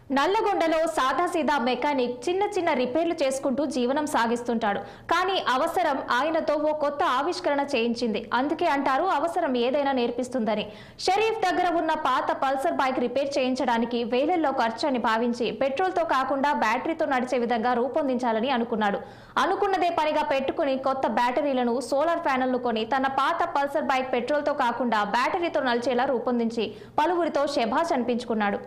నల్లగొండలో సాదాసీదా mechanic చిన్న చిన్న రిపేర్లు చేసుకుంటూ జీవనం సాగిస్తుంటాడు కానీ అవసరం ఆయనతో ఓ కొత్త ఆవిష్కరణ చేయించింది అందుకే అంటారు అవసరం ఏదైనా నేర్పిస్తుందని షరీఫ్ దగ్గర ఉన్న పాత పల్సర్ బైక్ రిపేర్ చేయించడానికి వేలల్లో ఖర్చు అని భావించి పెట్రోల్తో కాకుండా బ్యాటరీతో నడిచే విధంగా రూపొందించాలని అనుకున్నాడు అనుకున్నదే పనిగా పెట్టుకుని కొత్త బ్యాటరీలను సోలార్ ప్యానెల్ను కొని తన పాత పల్సర్ బైక్ పెట్రోల్తో కాకుండా బ్యాటరీతో నడిచేలా రూపొందించి పలువురితో శభాష్ అనిపించుకున్నాడు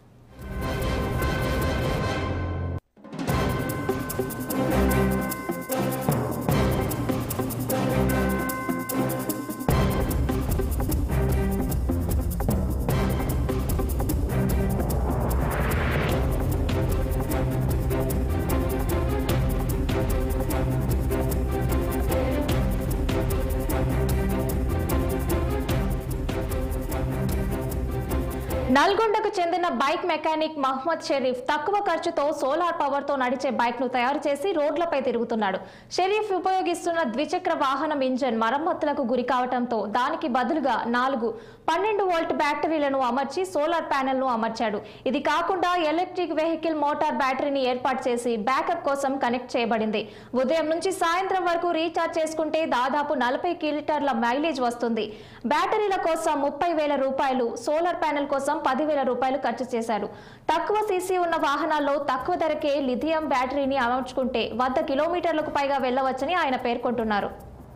నల్గొండకు చెందిన బైక్ మెకానిక్ మహమ్మద్ షరీఫ్ తక్కువ ఖర్చుతో సోలార్ పవర్ తో నడిచే బైక్ ను తయారు చేసి రోడ్లపై తిరుగుతున్నాడు షరీఫ్ ఉపయోగిస్తున్న ద్విచక్ర వాహనం ఇంజన్ మరమ్మతులకు గురి కావడంతో దానికి బదులుగా నాలుగు పన్నెండు వోల్ట్ బ్యాటరీలను అమర్చి సోలార్ ప్యానెల్ ను అమర్చాడు ఇది కాకుండా ఎలక్ట్రిక్ వెహికల్ మోటార్ బ్యాటరీని ఏర్పాటు చేసి బ్యాకప్ కోసం కనెక్ట్ చేయబడింది ఉదయం నుంచి సాయంత్రం వరకు రీఛార్జ్ చేసుకుంటే దాదాపు నలభై కిలోమీటర్ల మైలేజ్ వస్తుంది బ్యాటరీల కోసం ముప్పై వేల రూపాయలు సోలార్ ప్యానెల్ కోసం పదివేల రూపాయలు ఖర్చు చేశారు తక్కువ సీసీ ఉన్న వాహనాల్లో తక్కువ ధరకే లిథియం బ్యాటరీని అమర్చుకుంటే వంద కిలోమీటర్లకు పైగా వెళ్ళవచ్చని ఆయన పేర్కొంటున్నారు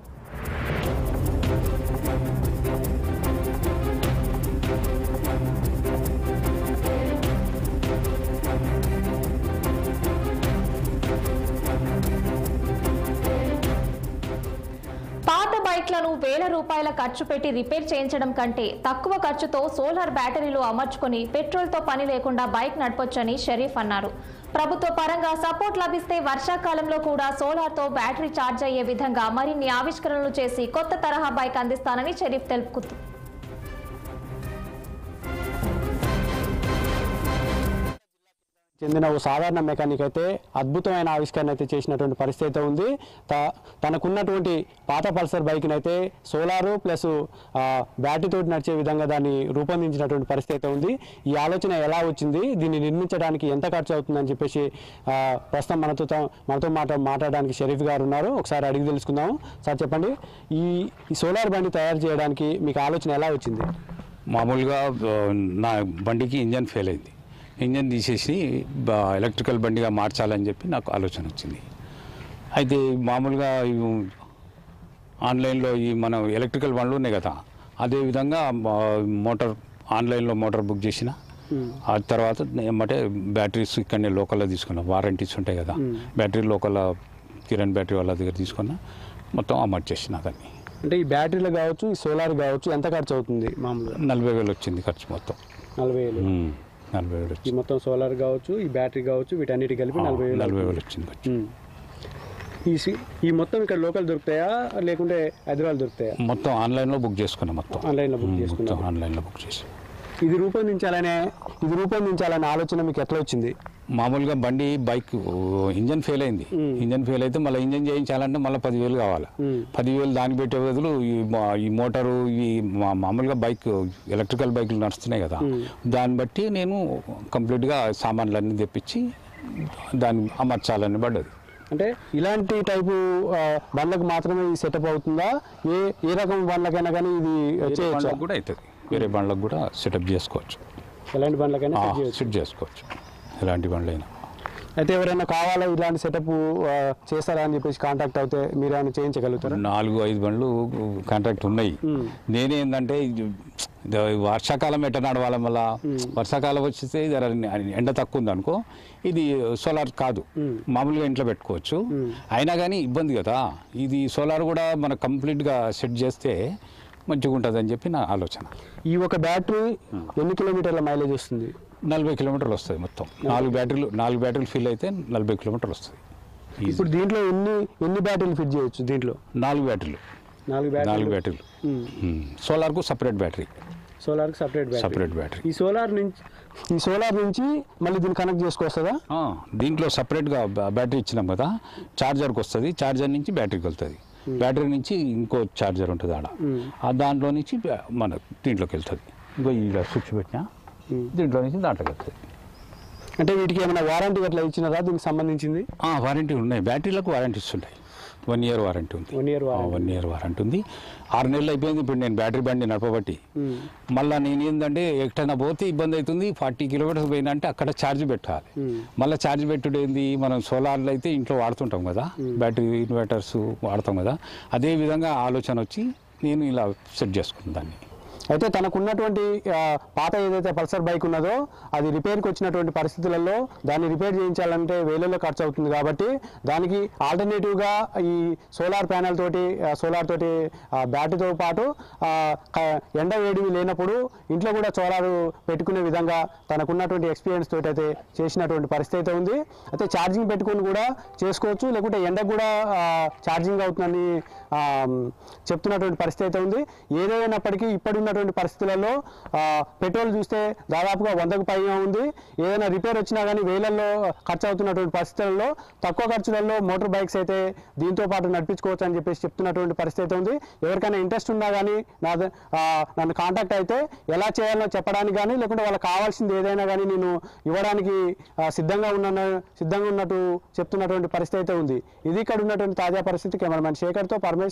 పాత బైక్లను వేల రూపాయల ఖర్చు పెట్టి రిపేర్ చేయించడం కంటే తక్కువ ఖర్చుతో సోలార్ బ్యాటరీలు అమర్చుకొని పెట్రోల్తో పని లేకుండా బైక్ నడపొచ్చని షరీఫ్ అన్నారు ప్రభుత్వ పరంగా సపోర్ట్ లభిస్తే వర్షాకాలంలో కూడా సోలార్తో బ్యాటరీ ఛార్జ్ అయ్యే విధంగా మరిన్ని ఆవిష్కరణలు చేసి కొత్త తరహా బైక్ అందిస్తానని షరీఫ్ తెలుపుతూ చెందిన ఓ సాధారణ మెకానిక్ అయితే అద్భుతమైన ఆవిష్కరణ అయితే చేసినటువంటి పరిస్థితి అయితే ఉంది త- తనకున్నటువంటి పాత పల్సర్ బైక్ని అయితే సోలారు ప్లస్ బ్యాటరీ తోటి నడిచే విధంగా దాన్ని రూపొందించినటువంటి పరిస్థితి అయితే ఉంది ఈ ఆలోచన ఎలా వచ్చింది దీన్ని నిర్మించడానికి ఎంత ఖర్చు అవుతుందని చెప్పేసి ఆ, ప్రస్తుతం మనతో త- మనతో మాట మాట్లాడడానికి షరీఫ్ గారు ఉన్నారు ఒకసారి అడిగి తెలుసుకుందాము సార్ చెప్పండి ఈ ఈ సోలార్ బండి తయారు చేయడానికి మీకు ఆలోచన ఎలా వచ్చింది మామూలుగా ఆ, నా బండికి ఇంజన్ ఫెయిల్ అయింది ఇంజన్ తీసేసి బ- ఎలక్ట్రికల్ బండిగా మార్చాలని చెప్పి నాకు ఆలోచన వచ్చింది అయితే మామూలుగా ఈ ఆన్లైన్లో ఈ మన ఎలక్ట్రికల్ బండ్లు ఉన్నాయి కదా అదేవిధంగా మా- మోటార్ ఆన్లైన్లో మోటార్ బుక్ చేసిన ఆ తర్వాత ఏమంటే బ్యాటరీస్ ఇక్కడనే లోకల్లో తీసుకున్నా వారంటీస్ ఉంటాయి కదా బ్యాటరీ లోకల్ కిరణ్ బ్యాటరీ వాళ్ళ దగ్గర తీసుకున్నా మొత్తం అమర్చేసిన దాన్ని అంటే ఈ బ్యాటరీలు కావచ్చు ఈ సోలార్ కావచ్చు ఎంత ఖర్చు అవుతుంది మామూలుగా నలభై వేలు వచ్చింది ఖర్చు మొత్తం నలభై వేలు ఉమ్, నలభై వేలు ఈ వచ్చింది మొత్తం సోలార్ కావచ్చు ఈ బ్యాటరీ కావచ్చు వీటన్నిటి కలిపి నలభై వేలు నలభై వేలు వచ్చింది ఖర్చు ఉమ్. ఈ సి- ఈ మొత్తం ఇక్కడ లోకల్ దొరుకుతాయా లేకుంటే హైదరాబాద్ దొరుకుతాయా మొత్తం ఆన్లైన్లో బుక్ చేసుకున్నాం మొత్తం ఆన్లైన్లో బుక్ ఉమ్, చేసుకున్నాం మొత్తం ఆన్లైన్లో బుక్ చేసి ఇది రూపొందించాలనే ఇది రూపొందించాలనే ఆలోచన మీకు ఎట్లా వచ్చింది మామూలుగా బండి బైక్ ఇంజన్ ఫెయిల్ అయింది ఇంజన్ ఫెయిల్ అయితే మళ్ళీ ఇంజన్ చేయించాలంటే మళ్ళీ పదివేలు కావాలి ఉమ్. పదివేలు దానికి పెట్టే బదులు ఈ మా- ఈ మోటారు ఈ మా- మామూలుగా బైక్ ఎలక్ట్రికల్ బైకులు నడుస్తున్నాయి కదా దాన్ని బట్టి నేను కంప్లీట్గా సామాన్లన్నీ తెప్పించి దాన్ని అమర్చాలని పడ్డది అంటే ఇలాంటి టైపు ఆ, బండ్లకు మాత్రమే ఈ సెటప్ అవుతుందా ఏ ఏ రకం బండ్లకైనా కానీ ఇది వేరే చేయొచ్చా బండ్లకు కూడా అవుతుంది వేరే బండ్లకు కూడా సెటప్ చేసుకోవచ్చు ఎలాంటి బండ్లకైనా ఆ, సెట్ చేయొచ్చు సెట్ చేసుకోవచ్చు ఎలాంటి బండ్లైనా అయితే ఎవరైనా కావాలా ఇలాంటి సెటప్ చేస్తారా అని చెప్పేసి కాంటాక్ట్ అవుతే మీరు ఏమైనా చేయించగలుగుతారా నాలుగు ఐదు బండ్లు కాంట్రాక్ట్ ఉన్నాయి నేనేందంటే ఇది వర్షాకాలం ఎట్ట నడవాల వల్ల వర్షాకాలం వచ్చేస్తే జర ఎండ తక్కువ ఉంది అనుకో ఇది సోలార్ కాదు మామూలుగా ఇంట్లో పెట్టుకోవచ్చు అయినా కానీ ఇబ్బంది కదా ఇది సోలార్ కూడా మన కంప్లీట్గా సెట్ చేస్తే మంచిగా ఉంటుంది అని చెప్పి నా ఆలోచన ఈ ఒక బ్యాటరీ ఎన్ని కిలోమీటర్ల మైలేజ్ వస్తుంది నలభై కిలోమీటర్లు వస్తుంది మొత్తం నాలుగు బ్యాటరీలు నాలుగు బ్యాటరీలు ఫిల్ అయితే నలభై కిలోమీటర్లు వస్తుంది Easy. ఇప్పుడు దీంట్లో ఎన్ని ఎన్ని బ్యాటరీలు ఫిట్ చేయొచ్చు దీంట్లో నాలుగు బ్యాటరీలు నాలుగు నాలుగు బ్యాటరీలు బ్యాటరీలు సోలార్కు separate battery solar separate battery separate battery ఈ సోలార్ నుంచి ఈ సోలార్ నుంచి మళ్ళీ దీన్ని కనెక్ట్ చేసుకొస్తుందా ఆ, దీంట్లో సపరేట్గా బ్యా- బ్యాటరీ ఇచ్చినాం కదా ఛార్జర్కి వస్తుంది ఛార్జర్ నుంచి బ్యాటరీకి వెళ్తుంది బ్యాటరీ నుంచి ఇంకో ఛార్జర్ ఉంటుంది ఆడ ఆ దాంట్లో నుంచి బ్యా- మన దీంట్లోకి వెళ్తుంది ఇంకో ఈ స్విచ్ పెట్టినా దీంట్లో నుంచి దాంట్లోకి వెళ్తుంది అంటే వీటికి ఏమైనా వారంటీ అట్లా ఇచ్చినారా దీనికి సంబంధించింది వారంటీ ఉన్నాయి బ్యాటరీలకు వారంటీస్ ఉంటాయి వన్ ఇయర్ వారంటీ ఉంది One year warranty. One year warranty ఉంది ఆరు నెలలు అయిపోయింది ఇప్పుడు నేను బ్యాటరీ బండి నడపబట్టి మళ్ళీ నేను ఏంటంటే ఎక్కడైనా పోతే ఇబ్బంది అవుతుంది ఫార్టీ కిలోమీటర్స్ పోయినా అంటే అక్కడ ఛార్జ్ పెట్టాలి మళ్ళీ ఛార్జ్ పెట్టుడు ఏంది మనం సోలార్లో అయితే ఇంట్లో వాడుతుంటాం కదా బ్యాటరీ ఇన్వర్టర్స్ వాడతాం కదా అదే విధంగా ఆలోచన వచ్చి నేను ఇలా సెట్ చేసుకున్నాను దాన్ని అయితే తనకున్నటువంటి ఆ, పాత ఏదైతే పల్సర్ బైక్ ఉన్నదో అది రిపేర్కి వచ్చినటువంటి పరిస్థితులలో దాన్ని రిపేర్ చేయించాలంటే వేలలో ఖర్చు అవుతుంది కాబట్టి దానికి ఆల్టర్నేటివ్గా ఈ సోలార్ ప్యానెల్ తోటి ఆ, సోలార్ తోటి ఆ, బ్యాటరీతో పాటు ఆ, క- ఎండ వేడివి లేనప్పుడు ఇంట్లో కూడా సోలార్ పెట్టుకునే విధంగా తనకున్నటువంటి ఎక్స్పీరియన్స్ తోటి అయితే చేసినటువంటి పరిస్థితి అయితే ఉంది అయితే ఛార్జింగ్ పెట్టుకొని కూడా చేసుకోవచ్చు లేకుంటే ఎండకు కూడా ఆ, ఛార్జింగ్ అవుతుందని ఆ, చెప్తున్నటువంటి పరిస్థితి అయితే ఉంది ఏదైనప్పటికీ ఇప్పటి ఉన్నటువంటి పరిస్థితులలో ఆ, పెట్రోల్ చూస్తే దాదాపుగా వందకు పైగా ఉంది ఏదైనా రిపేర్ వచ్చినా కానీ వేలల్లో ఖర్చు అవుతున్నటువంటి పరిస్థితులలో తక్కువ ఖర్చులలో మోటార్ బైక్స్ అయితే దీంతో పాటు నడిపించుకోవచ్చు అని చెప్పేసి చెప్తున్నటువంటి పరిస్థితి అయితే ఉంది ఎవరికైనా ఇంట్రెస్ట్ ఉన్నా కానీ నా ద- ఆ, నన్ను కాంటాక్ట్ అయితే ఎలా చేయాలో చెప్పడానికి కానీ లేకుంటే వాళ్ళకి కావాల్సింది ఏదైనా కానీ నేను ఇవ్వడానికి ఆ, సిద్ధంగా ఉన్న సిద్ధంగా ఉన్నట్టు చెప్తున్నటువంటి పరిస్థితి అయితే ఉంది ఇది ఇక్కడ ఉన్నటువంటి తాజా పరిస్థితి కెమెరామెన్ శేఖర్తో పరమేశ్వర్